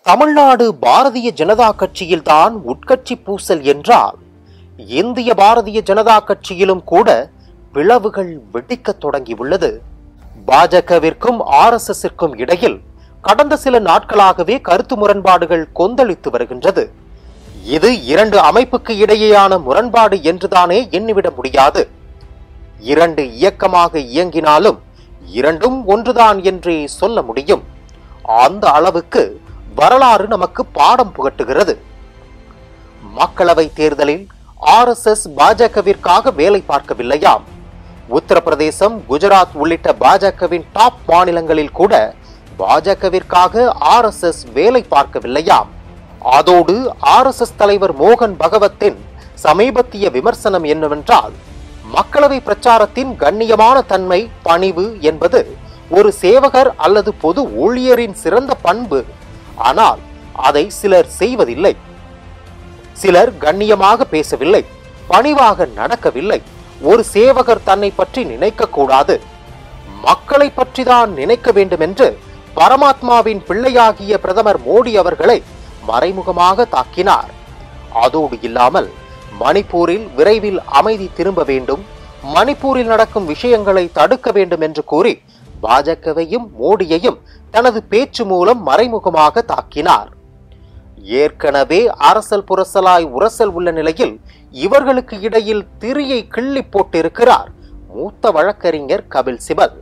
தமிழ்நாடு பாரதிய ஜனதா கட்சியில்தான் உட்கட்சி பூசல் என்றால் இந்திய பாரதிய ஜனதா கட்சியிலும் கூட பிளவுகள் வெடிக்கத் தொடங்கியுள்ளது பாஜகவிற்கும் ஆர் எஸ் எஸ்ஸிற்கும் இடையில் கடந்த சில நாட்களாகவே கருத்து முரண்பாடுகள் கொந்தளித்து வருகின்றது இது இரண்டு அமைப்புக்கு இடையேயான முரண்பாடு என்றுதானே எண்ணிவிட முடியாது இரண்டு இயக்கமாக இயங்கினாலும் இரண்டும் ஒன்றுதான் என்றே சொல்ல முடியும் அந்த அளவுக்கு வரலாறு நமக்கு பாடம் புகட்டுகிறது மக்களவை தேர்தலில் ஆர்எஸ்எஸ் பாஜகவிற்காக வேலை பார்க்கவில்லையாம் உத்தரப்பிரதேசம் குஜராத் உள்ளிட்ட பாஜகவின் டாப் மாநிலங்களில் கூட பாஜகவிற்காக ஆர்எஸ்எஸ் வேலை பார்க்கவில்லையாம் அதோடு ஆர்எஸ்எஸ் தலைவர் மோகன் பகவத்தின் சமீபத்திய விமர்சனம் என்னவென்றால் மக்களவை பிரச்சாரத்தின் கண்ணியமான தன்மை பணிவு என்பது ஒரு சேவகர் அல்லது பொது ஊழியரின் சிறந்த பண்பு ஆனால் அதை சிலர் செய்வதில்லை சிலர் கண்ணியமாக பேசவில்லை பணிவாக நடக்கவில்லை ஒரு சேவகர் தன்னை பற்றி நினைக்க கூடாது மக்களை பற்றி தான் நினைக்க வேண்டும் என்று பரமாத்மாவின் பிள்ளையாகிய பிரதமர் மோடி அவர்களை மறைமுகமாக தாக்கினார் அதோடு இல்லாமல் மணிப்பூரில் விரைவில் அமைதி திரும்ப வேண்டும் மணிப்பூரில் நடக்கும் விஷயங்களை தடுக்க வேண்டும் என்று கூறி பாஜகவையும் மோடியையும் தனது பேச்சு மூலம் மறைமுகமாக தாக்கினார் ஏற்கனவே அரசல் புரசலாய் உரசல் உள்ள நிலையில் இவர்களுக்கு இடையில் திரியை கிள்ளி போட்டிருக்கிறார் மூத்த வழக்கறிஞர் கபில் சிபல்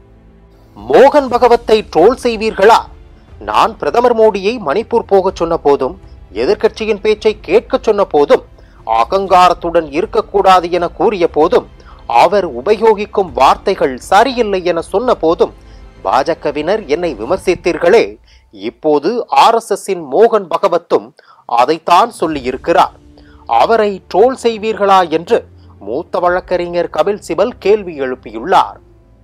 மோகன் பகவத்தை ட்ரோல் செய்வீர்களா நான் பிரதமர் மோடியை மணிப்பூர் போகச் சொன்ன போதும் எதிர்க்கட்சியின் பேச்சை கேட்கச் சொன்ன போதும் அகங்காரத்துடன் இருக்கக்கூடாது என கூறிய போதும் அவர் உபயோகிக்கும் வார்த்தைகள் சரியில்லை என சொன்ன போதும் பாஜகவினர் என்னை விமர்சித்தீர்களே இப்போது ஆர் எஸ் மோகன் பகவத்தும் அதைத்தான் சொல்லியிருக்கிறார் அவரை ட்ரோல் செய்வீர்களா என்று மூத்த வழக்கறிஞர் கபில் சிபல் கேள்வி எழுப்பியுள்ளார்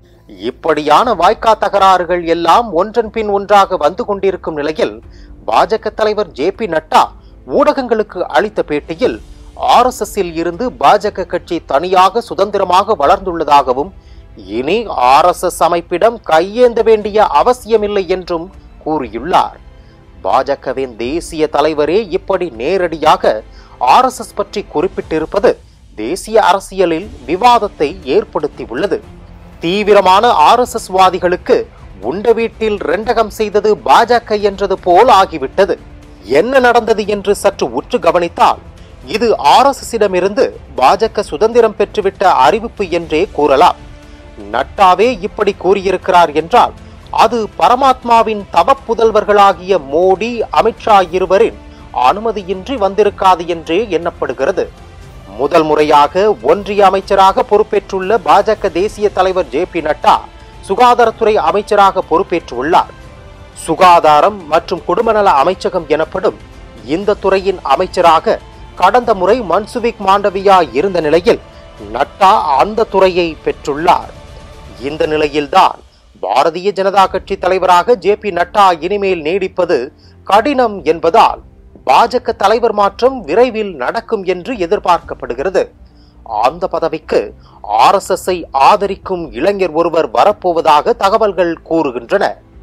இப்படியான வாய்க்கா தகராறுகள் எல்லாம் ஒன்றன் பின் ஒன்றாக வந்து கொண்டிருக்கும் நிலையில் பாஜக தலைவர் ஜே பி நட்டா ஊடகங்களுக்கு அளித்த பேட்டியில் ஆர் எஸ் இருந்து பாஜக கட்சி தனியாக சுதந்திரமாக வளர்ந்துள்ளதாகவும் இனி ஆர் எஸ் எஸ் அமைப்பிடம் கையேந்த வேண்டிய அவசியமில்லை என்றும் கூறியுள்ளார் பாஜகவின் தேசிய தலைவரே இப்படி நேரடியாக ஆர் எஸ் எஸ் பற்றி குறிப்பிட்டிருப்பது தேசிய அரசியலில் விவாதத்தை ஏற்படுத்தியுள்ளது தீவிரமான ஆர் எஸ் எஸ் வாதிகளுக்கு உண்ட வீட்டில் ரெண்டகம் செய்தது பாஜக என்றது போல் ஆகிவிட்டது என்ன நடந்தது என்று சற்று உற்று கவனித்தால் இது ஆர் எஸ் இருந்து பாஜக சுதந்திரம் பெற்றுவிட்ட அறிவிப்பு என்றே கூறலாம் நட்டாவே இப்படி கூறியிருக்கிறார் என்றால் அது பரமாத்மாவின் தவப்புதல்வர்களாகிய மோடி அமித்ஷா இருவரின் அனுமதியின்றி வந்திருக்காது என்றே எண்ணப்படுகிறது முதல் முறையாக ஒன்றிய அமைச்சராக பொறுப்பேற்றுள்ள பாஜக தேசிய தலைவர் ஜே பி நட்டா சுகாதாரத்துறை அமைச்சராக பொறுப்பேற்றுள்ளார் சுகாதாரம் மற்றும் குடும்பநல அமைச்சகம் எனப்படும் இந்த துறையின் அமைச்சராக கடந்த முறை மன்சுவிக் மாண்டவியா இருந்த நிலையில் நட்டா அந்த துறையை பெற்றுள்ளார் இந்த நிலையில்தான் பாரதிய ஜனதா கட்சி தலைவராக ஜே பி நட்டா இனிமேல் நீடிப்பது கடினம் என்பதால் பாஜக தலைவர் மாற்றம் விரைவில் நடக்கும் என்று எதிர்பார்க்கப்படுகிறது அந்த பதவிக்கு ஆர் எஸ் எஸ் ஆதரிக்கும் இளைஞர் ஒருவர் வரப்போவதாக தகவல்கள் கூறுகின்றன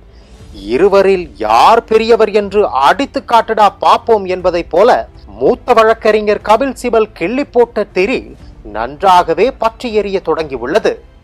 இருவரில் யார் பெரியவர் என்று அடித்து காட்டடா பார்ப்போம் என்பதைப் போல மூத்த வழக்கறிஞர் கபில் சிபல் கிள்ளி போட்ட திரி நன்றாகவே பற்றி எறிய தொடங்கியுள்ளது